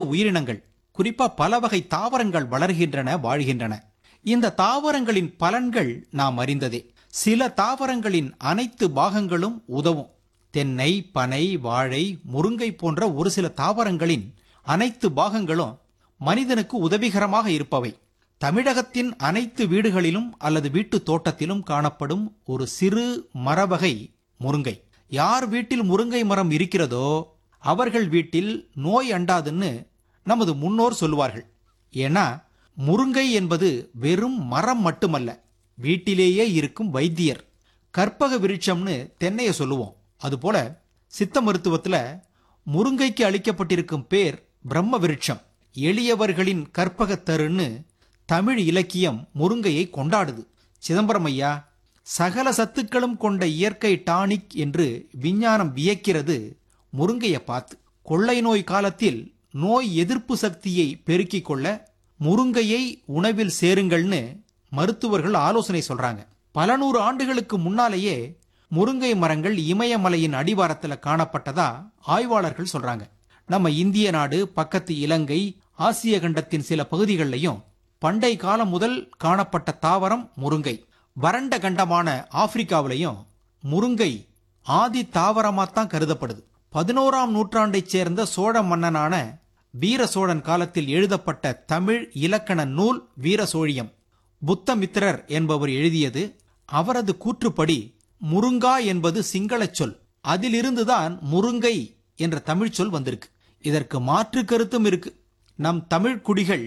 உயிரினங்கள் குறிப்பா பல வகை தாவரங்கள் வளர்கின்றன வாழ்கின்றன இந்த தாவரங்களின் பலன்கள் நாம் அறிந்ததே சில தாவரங்களின் அனைத்து பாகங்களும் உதவும் தென்னை பனை வாழை முருங்கை போன்ற ஒரு சில தாவரங்களின் அனைத்து பாகங்களும் மனிதனுக்கு உதவிகரமாக இருப்பவை தமிழகத்தின் அனைத்து வீடுகளிலும் அல்லது வீட்டு தோட்டத்திலும் காணப்படும் ஒரு சிறு மரவகை முருங்கை யார் வீட்டில் முருங்கை மரம் இருக்கிறதோ அவர்கள் வீட்டில் நோய் அண்டாதுன்னு நமது முன்னோர் சொல்லுவார்கள் ஏன்னா முருங்கை என்பது வெறும் மரம் மட்டுமல்ல வீட்டிலேயே இருக்கும் வைத்தியர் கற்பக விருட்சம்னு தென்னைய சொல்லுவோம் அதுபோல சித்த மருத்துவத்துல முருங்கைக்கு அளிக்கப்பட்டிருக்கும் பேர் பிரம்ம விருட்சம் எளியவர்களின் கற்பகத்தருன்னு தமிழ் இலக்கியம் முருங்கையை கொண்டாடுது சிதம்பரம் ஐயா சகல சத்துக்களும் கொண்ட இயற்கை டானிக் என்று விஞ்ஞானம் வியக்கிறது முருங்கையை பார்த்து கொள்ளை நோய் காலத்தில் நோய் எதிர்ப்பு சக்தியை பெருக்கிக் கொள்ள முருங்கையை உணவில் சேருங்கள்னு மருத்துவர்கள் ஆலோசனை சொல்றாங்க பல நூறு ஆண்டுகளுக்கு முன்னாலேயே முருங்கை மரங்கள் இமயமலையின் அடிவாரத்துல காணப்பட்டதா ஆய்வாளர்கள் சொல்றாங்க நம்ம இந்திய நாடு பக்கத்து இலங்கை ஆசிய கண்டத்தின் சில பகுதிகளிலையும் பண்டை காலம் முதல் காணப்பட்ட தாவரம் முருங்கை வறண்ட கண்டமான ஆப்பிரிக்காவிலையும் முருங்கை ஆதி தாவரமாத்தான் கருதப்படுது பதினோராம் நூற்றாண்டைச் சேர்ந்த சோழ மன்னனான வீர சோழன் காலத்தில் எழுதப்பட்ட தமிழ் இலக்கண நூல் வீரசோழியம் புத்தமித்திரர் என்பவர் எழுதியது அவரது கூற்றுப்படி முருங்கா என்பது சிங்களச் சொல் அதிலிருந்துதான் முருங்கை என்ற தமிழ்ச் சொல் வந்திருக்கு இதற்கு மாற்று கருத்தும் இருக்கு நம் தமிழ் குடிகள்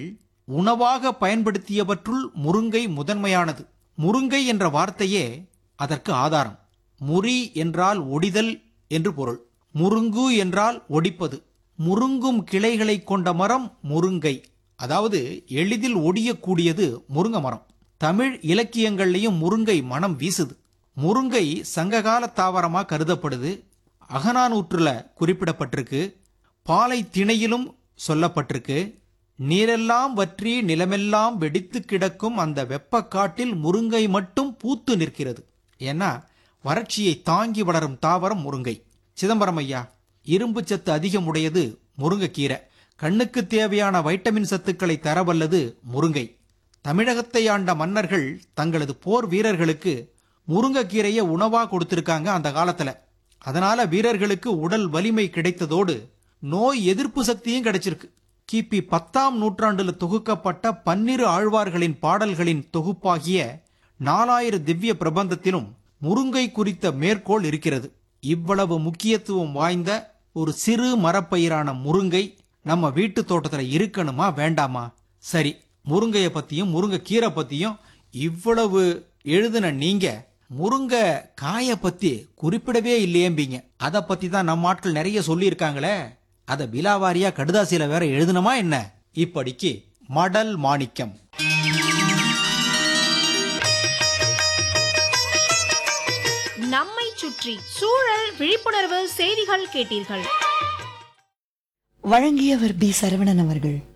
உணவாக பயன்படுத்தியவற்றுள் முருங்கை முதன்மையானது முருங்கை என்ற வார்த்தையே அதற்கு ஆதாரம் முறி என்றால் ஒடிதல் என்று பொருள் முருங்கு என்றால் ஒடிப்பது முருங்கும் கிளைகளை கொண்ட மரம் முருங்கை அதாவது எளிதில் ஒடியக்கூடியது முருங்க மரம் தமிழ் இலக்கியங்கள்லையும் முருங்கை மனம் வீசுது முருங்கை சங்ககால தாவரமா கருதப்படுது அகநானூற்றுல குறிப்பிடப்பட்டிருக்கு பாலை திணையிலும் சொல்லப்பட்டிருக்கு நீரெல்லாம் வற்றி நிலமெல்லாம் வெடித்து கிடக்கும் அந்த வெப்பக்காட்டில் முருங்கை மட்டும் பூத்து நிற்கிறது ஏன்னா வறட்சியை தாங்கி வளரும் தாவரம் முருங்கை சிதம்பரம் ஐயா இரும்பு சத்து அதிகம் உடையது முருங்கைக்கீரை கண்ணுக்கு தேவையான வைட்டமின் சத்துக்களை தரவல்லது முருங்கை தமிழகத்தை ஆண்ட மன்னர்கள் தங்களது போர் வீரர்களுக்கு முருங்கைக்கீரையை உணவா கொடுத்திருக்காங்க அந்த காலத்துல அதனால வீரர்களுக்கு உடல் வலிமை கிடைத்ததோடு நோய் எதிர்ப்பு சக்தியும் கிடைச்சிருக்கு கிபி பத்தாம் நூற்றாண்டுல தொகுக்கப்பட்ட பன்னிரு ஆழ்வார்களின் பாடல்களின் தொகுப்பாகிய நாலாயிர திவ்ய பிரபந்தத்திலும் முருங்கை குறித்த மேற்கோள் இருக்கிறது இவ்வளவு முக்கியத்துவம் வாய்ந்த ஒரு சிறு மரப்பயிரான முருங்கை நம்ம வீட்டு தோட்டத்துல இருக்கணுமா வேண்டாமா சரி முருங்கைய பத்தியும் முருங்கை கீரை பத்தியும் இவ்வளவு எழுதின நீங்க முருங்கை காய பத்தி குறிப்பிடவே இல்லையேம்பீங்க அத பத்தி தான் நம்ம ஆட்கள் நிறைய சொல்லியிருக்காங்களே அத விலாவாரியா கடுதாசியில வேற எழுதணுமா என்ன இப்படிக்கு மடல் மாணிக்கம் நம்மை சுற்றி சூழல் விழிப்புணர்வு செய்திகள் கேட்டீர்கள் வழங்கியவர் பி சரவணன் அவர்கள்